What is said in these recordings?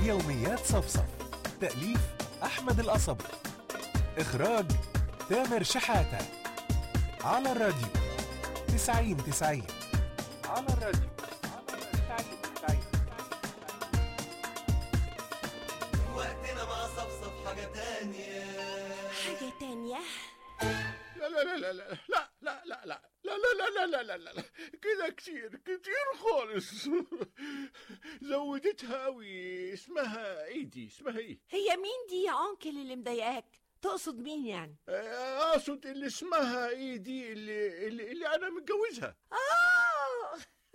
يوميات صفصف تأليف أحمد القصبي إخراج تامر شحاتة على الراديو تسعين تسعين على الراديو تسعين تسعين وقتنا مع صفصف حاجة تانية حاجة تانية لا لا لا لا لا لا لا لا لا لا لا لا لا لا لا لا كده كتير كتير خالص زودتها قوي اسمها ايه دي اسمها ايه هي مين دي يا أنكل اللي مضايقاك تقصد مين يعني آه، اقصد اللي اسمها ايه دي اللي اللي, اللي انا متجوزها آه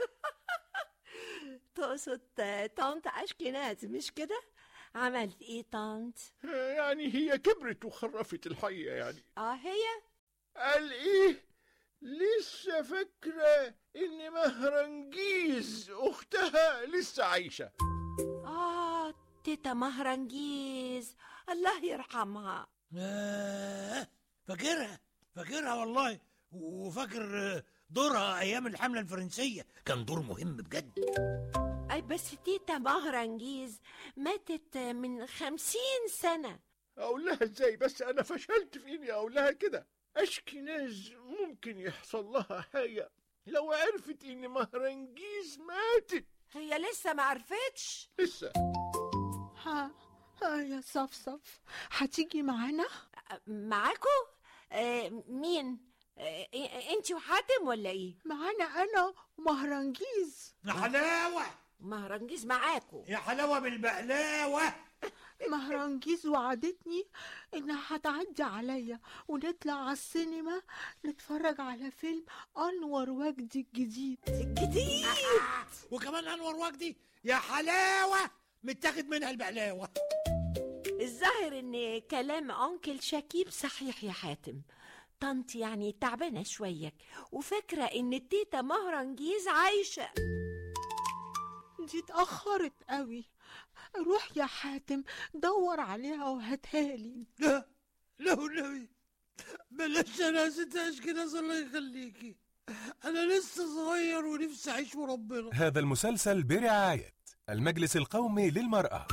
تقصد طنط أشكناز مش كده عملت ايه طنط آه، يعني هي كبرت وخرفت الحقيقة يعني اه هي قال ايه لسه فاكرة ان مهرنجيز اختها لسه عايشة اه تيتا مهرنجيز الله يرحمها آه فاكرها فاكرها والله وفاكر آه، دورها ايام الحمله الفرنسيه كان دور مهم بجد اي بس تيتا مهرنجيز ماتت من خمسين سنة اقول لها ازاي بس انا فشلت في اني اقول لها كده اشكي ناس ممكن يحصل لها حاجه لو عرفت ان مهرنجيز ماتت هي لسه ما عرفتش لسه ها ها يا صفصف هتيجي معانا معاكو آه مين آه انتي وحاتم ولا ايه معانا انا ومهرنجيز يا حلاوه مهرنجيز معاكو يا حلاوه بالبقلاوه مهرنجيز وعدتني انها هتعدي عليا ونطلع على السينما نتفرج على فيلم انور وجدي الجديد جديد وكمان انور وجدي يا حلاوه متاخد منها البقلاوه الظاهر ان كلام انكل شكيب صحيح يا حاتم طنط يعني تعبانه شويه وفاكره ان التيتا مهرنجيز عايشه دي اتأخرت قوي روح يا حاتم دور عليها وهاتها لي لا لا والنبي بلاش انا ستاش كده الله يخليكي انا لسه صغير ونفسي اعيش وربنا هذا المسلسل برعاية المجلس القومي للمرأة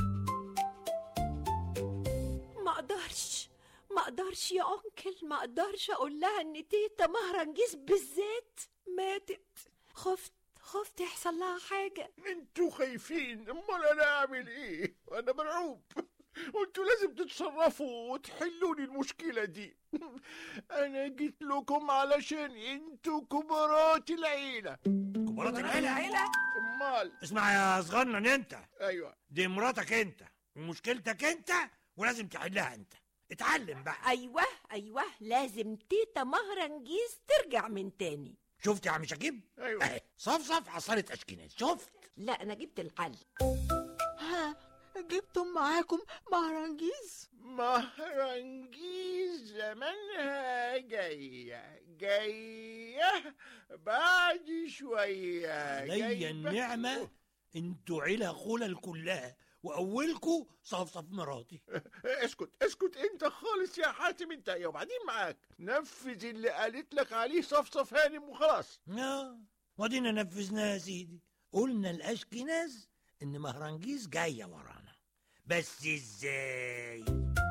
ما اقدرش ما اقدرش يا انكل ما اقدرش اقول لها ان تيتا مهرنجيز بالذات ماتت خفت خفت يحصل لها حاجه انتوا خايفين امال انا اعمل ايه انا مرعوب وانتوا لازم تتصرفوا وتحلوا لي المشكله دي انا جيت لكم علشان انتوا كبارات العيله كبارات العيله امال اسمع يا صغنن انت ايوه دي مراتك انت ومشكلتك انت ولازم تحلها انت اتعلم بقى ايوه ايوه لازم تيتا مهرنجيز ترجع من تاني شفت يا عم شكيب أيوة. اهي صفصف عصارة اشكناز شفت لا انا جبت الحل ها جبتم معاكم مهرنجيز مهرنجيز زمانها جاية جاية بعد شوية ليا جايبة- النعمة انتوا عيلة خلل كلها واولكوا صفصف مراتي اسكت اسكت انت خالص يا حاتم انت يا وبعدين معاك نفذ اللي قالت لك عليه صفصف هانم وخلاص اه ودينا نفذناها يا سيدي قلنا الاشكناز ان مهرنجيز جاية ورانا بس ازاي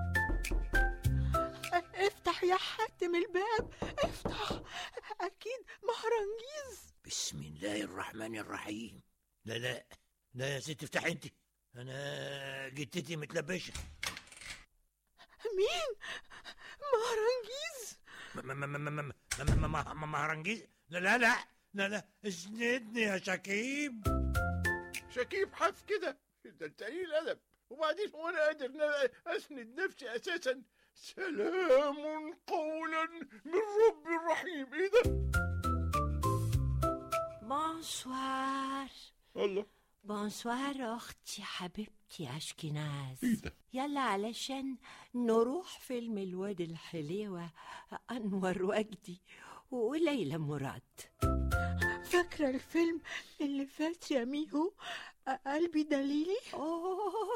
افتح يا حاتم الباب افتح اكيد مهرنجيز بسم الله الرحمن الرحيم لا لا لا يا ست افتحي انت انا جتتي متلبشه مين مهرنجيز م- م- م- م- م- م- م- م- مهرنجيز لا لا لا لا لا اسندني يا شكيب شكيب حف كده ده انت قليل ادب وبعدين هو انا قادر ن- اسند نفسي اساسا سلام قولا من رب رحيم ايه ده بونسوار الله بونسوار اختي حبيبتي اشكناز ايه ده يلا علشان نروح فيلم الواد الحليوة انور وجدي وليلى مراد فاكرة الفيلم اللي فات يا ميهو قلبي دليلي اوه